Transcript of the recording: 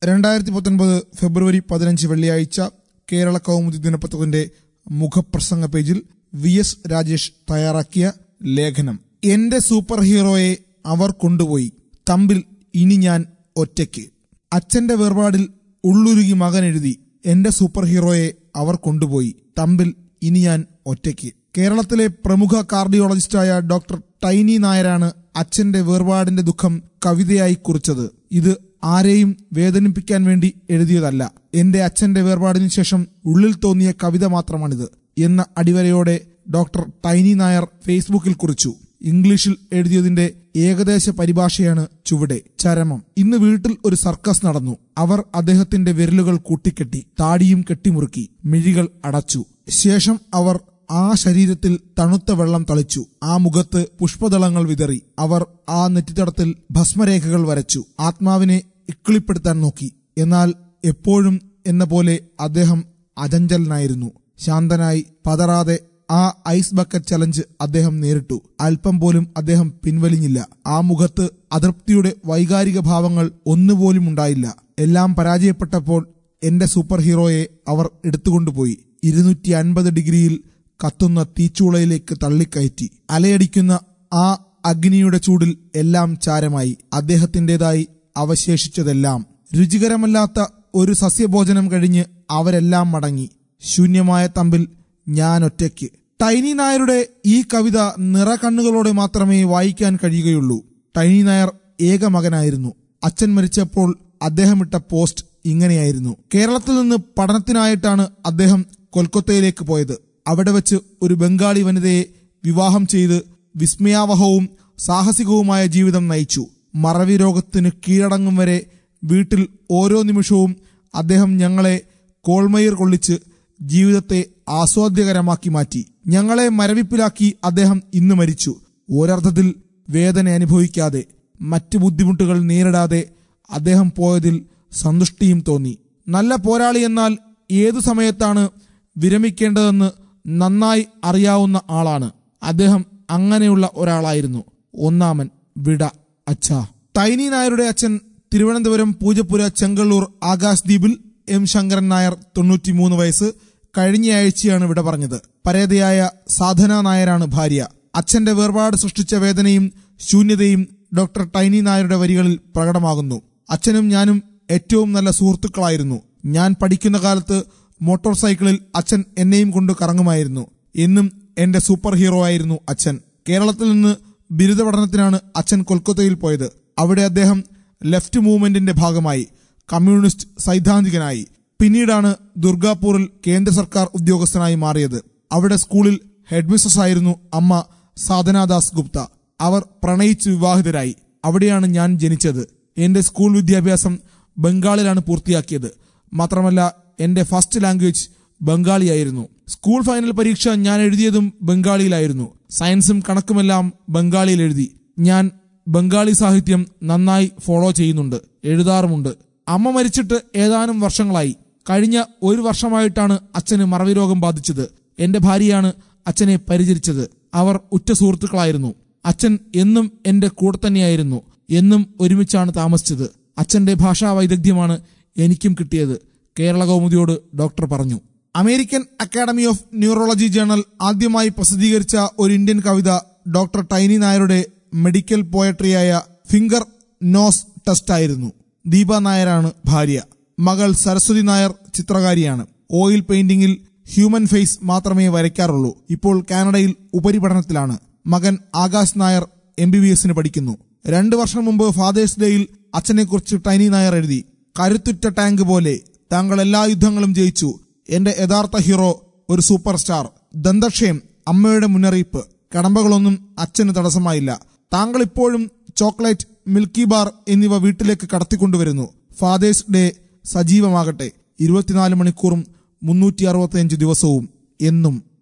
രണ്ടായിരത്തി പത്തൊൻപത് ഫെബ്രുവരി പതിനഞ്ച് വെള്ളിയാഴ്ച കേരള കൗമുദി ദിനപത്രത്തിന്റെ മുഖപ്രസംഗ പേജിൽ വി എസ് രാജേഷ് തയ്യാറാക്കിയ ലേഖനം എന്റെ സൂപ്പർ ഹീറോയെ അവർ കൊണ്ടുപോയി തമ്പിൽ ഇനി ഞാൻ ഒറ്റയ്ക്ക് അച്ഛന്റെ വേർപാടിൽ ഉള്ളുരുകി മകൻ എഴുതി എന്റെ സൂപ്പർ ഹീറോയെ അവർ കൊണ്ടുപോയി തമ്പിൽ ഇനി ഞാൻ ഒറ്റയ്ക്ക് കേരളത്തിലെ പ്രമുഖ കാർഡിയോളജിസ്റ്റായ ഡോക്ടർ ടൈനി നായരാണ് അച്ഛന്റെ വേർപാടിന്റെ ദുഃഖം കവിതയായി കുറിച്ചത് ഇത് ആരെയും വേദനിപ്പിക്കാൻ വേണ്ടി എഴുതിയതല്ല എന്റെ അച്ഛന്റെ വേർപാടിനു ശേഷം ഉള്ളിൽ തോന്നിയ കവിത മാത്രമാണിത് എന്ന അടിവരയോടെ ഡോക്ടർ ടൈനി നായർ ഫേസ്ബുക്കിൽ കുറിച്ചു ഇംഗ്ലീഷിൽ എഴുതിയതിന്റെ ഏകദേശ പരിഭാഷയാണ് ചുവടെ ചരമം ഇന്ന് വീട്ടിൽ ഒരു സർക്കസ് നടന്നു അവർ അദ്ദേഹത്തിന്റെ വിരലുകൾ കൂട്ടിക്കെട്ടി താടിയും കെട്ടിമുറുക്കി മിഴികൾ അടച്ചു ശേഷം അവർ ആ ശരീരത്തിൽ തണുത്ത വെള്ളം തളിച്ചു ആ മുഖത്ത് പുഷ്പദളങ്ങൾ വിതറി അവർ ആ നെറ്റിത്തടത്തിൽ ഭസ്മരേഖകൾ വരച്ചു ആത്മാവിനെ ഇക്കിളിപ്പെടുത്താൻ നോക്കി എന്നാൽ എപ്പോഴും എന്ന പോലെ അദ്ദേഹം അചഞ്ചലനായിരുന്നു ശാന്തനായി പതറാതെ ആ ഐസ് ബക്കറ്റ് ചലഞ്ച് അദ്ദേഹം നേരിട്ടു അല്പം പോലും അദ്ദേഹം പിൻവലിഞ്ഞില്ല ആ മുഖത്ത് അതൃപ്തിയുടെ വൈകാരിക ഭാവങ്ങൾ ഒന്നുപോലും ഉണ്ടായില്ല എല്ലാം പരാജയപ്പെട്ടപ്പോൾ എന്റെ സൂപ്പർ ഹീറോയെ അവർ എടുത്തുകൊണ്ടുപോയി ഇരുന്നൂറ്റി അൻപത് ഡിഗ്രിയിൽ കത്തുന്ന തീച്ചൂളയിലേക്ക് തള്ളിക്കയറ്റി അലയടിക്കുന്ന ആ അഗ്നിയുടെ ചൂടിൽ എല്ലാം ചാരമായി അദ്ദേഹത്തിൻ്റെതായി അവശേഷിച്ചതെല്ലാം രുചികരമല്ലാത്ത ഒരു സസ്യഭോജനം കഴിഞ്ഞ് അവരെല്ലാം മടങ്ങി ശൂന്യമായ തമ്പിൽ ഞാൻ ഒറ്റയ്ക്ക് ടൈനി നായരുടെ ഈ കവിത നിറകണ്ണുകളോടെ മാത്രമേ വായിക്കാൻ കഴിയുകയുള്ളൂ ടൈനി നായർ ഏക മകനായിരുന്നു അച്ഛൻ മരിച്ചപ്പോൾ അദ്ദേഹം ഇട്ട പോസ്റ്റ് ഇങ്ങനെയായിരുന്നു കേരളത്തിൽ നിന്ന് പഠനത്തിനായിട്ടാണ് അദ്ദേഹം കൊൽക്കത്തയിലേക്ക് പോയത് അവിടെ വെച്ച് ഒരു ബംഗാളി വനിതയെ വിവാഹം ചെയ്ത് വിസ്മയാവഹവും സാഹസികവുമായ ജീവിതം നയിച്ചു മറവി രോഗത്തിന് കീഴടങ്ങും വരെ വീട്ടിൽ ഓരോ നിമിഷവും അദ്ദേഹം ഞങ്ങളെ കോൾമയിർ കൊള്ളിച്ച് ജീവിതത്തെ ആസ്വാദ്യകരമാക്കി മാറ്റി ഞങ്ങളെ മരവിപ്പിലാക്കി അദ്ദേഹം ഇന്ന് മരിച്ചു ഒരർത്ഥത്തിൽ വേദന അനുഭവിക്കാതെ മറ്റ് ബുദ്ധിമുട്ടുകൾ നേരിടാതെ അദ്ദേഹം പോയതിൽ സന്തുഷ്ടിയും തോന്നി നല്ല പോരാളി എന്നാൽ ഏതു സമയത്താണ് വിരമിക്കേണ്ടതെന്ന് നന്നായി അറിയാവുന്ന ആളാണ് അദ്ദേഹം അങ്ങനെയുള്ള ഒരാളായിരുന്നു ഒന്നാമൻ വിട അച്ഛ ടൈനി നായരുടെ അച്ഛൻ തിരുവനന്തപുരം പൂജപ്പുര ചെങ്കള്ളൂർ ആകാശ് ദ്വീപിൽ എം ശങ്കരൻ നായർ തൊണ്ണൂറ്റിമൂന്ന് വയസ്സ് കഴിഞ്ഞയാഴ്ചയാണ് വിട പറഞ്ഞത് പരേതയായ സാധന നായരാണ് ഭാര്യ അച്ഛന്റെ വേർപാട് സൃഷ്ടിച്ച വേദനയും ശൂന്യതയും ഡോക്ടർ ടൈനി നായരുടെ വരികളിൽ പ്രകടമാകുന്നു അച്ഛനും ഞാനും ഏറ്റവും നല്ല സുഹൃത്തുക്കളായിരുന്നു ഞാൻ പഠിക്കുന്ന കാലത്ത് മോട്ടോർ സൈക്കിളിൽ അച്ഛൻ എന്നെയും കൊണ്ട് കറങ്ങുമായിരുന്നു എന്നും എന്റെ സൂപ്പർ ഹീറോ ആയിരുന്നു അച്ഛൻ കേരളത്തിൽ നിന്ന് ബിരുദ പഠനത്തിനാണ് അച്ഛൻ കൊൽക്കത്തയിൽ പോയത് അവിടെ അദ്ദേഹം ലെഫ്റ്റ് മൂവ്മെന്റിന്റെ ഭാഗമായി കമ്മ്യൂണിസ്റ്റ് സൈദ്ധാന്തികനായി പിന്നീടാണ് ദുർഗാപൂറിൽ കേന്ദ്ര സർക്കാർ ഉദ്യോഗസ്ഥനായി മാറിയത് അവിടെ സ്കൂളിൽ ഹെഡ്മിസ്ട്രസ് ആയിരുന്നു അമ്മ സാധനാദാസ് ഗുപ്ത അവർ പ്രണയിച്ച് വിവാഹിതരായി അവിടെയാണ് ഞാൻ ജനിച്ചത് എന്റെ സ്കൂൾ വിദ്യാഭ്യാസം ബംഗാളിലാണ് പൂർത്തിയാക്കിയത് മാത്രമല്ല എന്റെ ഫസ്റ്റ് ലാംഗ്വേജ് ബംഗാളിയായിരുന്നു സ്കൂൾ ഫൈനൽ പരീക്ഷ ഞാൻ എഴുതിയതും ബംഗാളിയിലായിരുന്നു സയൻസും കണക്കുമെല്ലാം ബംഗാളിയിൽ എഴുതി ഞാൻ ബംഗാളി സാഹിത്യം നന്നായി ഫോളോ ചെയ്യുന്നുണ്ട് എഴുതാറുമുണ്ട് അമ്മ മരിച്ചിട്ട് ഏതാനും വർഷങ്ങളായി കഴിഞ്ഞ ഒരു വർഷമായിട്ടാണ് അച്ഛന് മറവി രോഗം ബാധിച്ചത് എന്റെ ഭാര്യയാണ് അച്ഛനെ പരിചരിച്ചത് അവർ ഉറ്റ സുഹൃത്തുക്കളായിരുന്നു അച്ഛൻ എന്നും എന്റെ കൂടെ തന്നെയായിരുന്നു എന്നും ഒരുമിച്ചാണ് താമസിച്ചത് അച്ഛന്റെ ഭാഷാ വൈദഗ്ധ്യമാണ് എനിക്കും കിട്ടിയത് കേരള കൗമുദിയോട് ഡോക്ടർ പറഞ്ഞു American academy of neurology journal ആദ്യമായി പ്രസിദ്ധീകരിച്ച ഒരു ഇന്ത്യൻ കവിത ഡോക്ടർ ടൈനി നായരുടെ മെഡിക്കൽ പോയട്രിയായ ഫിംഗർ നോസ് ടെസ്റ്റ് ആയിരുന്നു ദീപ നായരാണ് ഭാര്യ മകൾ സരസ്വതി നായർ ചിത്രകാരിയാണ് ഓയിൽ പെയിന്റിംഗിൽ ഹ്യൂമൻ ഫേസ് മാത്രമേ വരയ്ക്കാറുള്ളൂ ഇപ്പോൾ കാനഡയിൽ ഉപരിപഠനത്തിലാണ് മകൻ Akash Nair M B B എസിന് പഠിക്കുന്നു രണ്ടു വർഷം മുമ്പ് ഫാദേഴ്സ് ഡേയിൽ അച്ഛനെക്കുറിച്ച് ടൈനി നായർ എഴുതി കരുത്തുറ്റ ടാങ്ക് പോലെ താങ്കൾ എല്ലാ യുദ്ധങ്ങളും ജയിച്ചു എന്റെ യഥാർത്ഥ ഹീറോ ഒരു സൂപ്പർ സ്റ്റാർ ദന്തക്ഷയം അമ്മയുടെ മുന്നറിയിപ്പ് കടമ്പകളൊന്നും അച്ഛന് തടസ്സമായില്ല താങ്കൾ ഇപ്പോഴും ചോക്ലേറ്റ് മിൽക്കി ബാർ എന്നിവ വീട്ടിലേക്ക് കടത്തിക്കൊണ്ടുവരുന്നു ഫാദേഴ്സ് ഡേ സജീവമാകട്ടെ ഇരുപത്തിനാല് മണിക്കൂറും മുന്നൂറ്റി അറുപത്തിയഞ്ച് ദിവസവും എന്നും